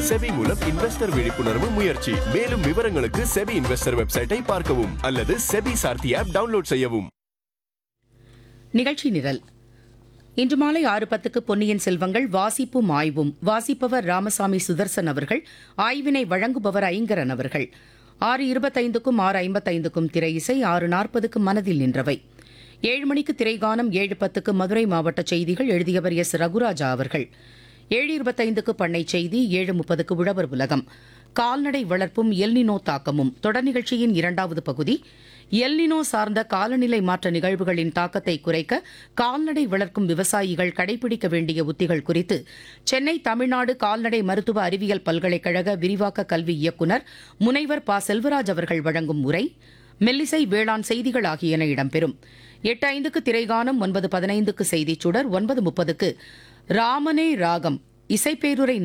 SEBI மூலம் investor விழிப்புணர்வு முயற்சி மேலும் விவரங்களுக்கு செபி இன்வெஸ்டர் வெப்சைட்டை பார்க்கவும் அல்லது செபி சார்த்தி ஆப் டவுன்லோட் செய்யவும் நிகழ்ச்சி நிரல் இன்று மாலை ஆறு பத்துக்கு பொன்னியின் செல்வங்கள் வாசிப்பும் ஆய்வும் வாசிப்பவர் ராமசாமி சுதர்சன் அவர்கள் ஆய்வினை வழங்குபவர் ஐங்கரன் அவர்கள் ஆறு இருபத்தைந்துக்கும் ஆறு ஐம்பத்தைந்துக்கும் திரை இசை ஆறு நாற்பதுக்கு மனதில் நின்றவை ஏழு மணிக்கு திரைகானம் ஏழு பத்துக்கு மதுரை மாவட்ட செய்திகள் எழுதியவர் எஸ் ரகுராஜா அவர்கள் ஏழு இருபத்தைந்துக்கு பண்ணை செய்தி ஏழு முப்பதுக்கு உழவர் உலகம் கால்நடை வளர்ப்பும் எல்னினோ தாக்கமும் தொடர் நிகழ்ச்சியின் இரண்டாவது பகுதி எல்னினோ சார்ந்த காலநிலை மாற்ற நிகழ்வுகளின் தாக்கத்தை குறைக்க கால்நடை வளர்க்கும் விவசாயிகள் கடைபிடிக்க வேண்டிய உத்திகள் குறித்து சென்னை தமிழ்நாடு கால்நடை மருத்துவ அறிவியல் பல்கலைக்கழக விரிவாக்க கல்வி இயக்குநர் முனைவர் ப செல்வராஜ் அவர்கள் வழங்கும் உரை மெல்லிசை வேளாண் செய்திகள் ஆகியன இடம்பெறும் எட்டு ஐந்துக்கு திரைகானம் ஒன்பது பதினைந்துக்கு செய்திச் சுடர் ஒன்பது முப்பதுக்கு ராமனே ராகம் இசைப்பேருரை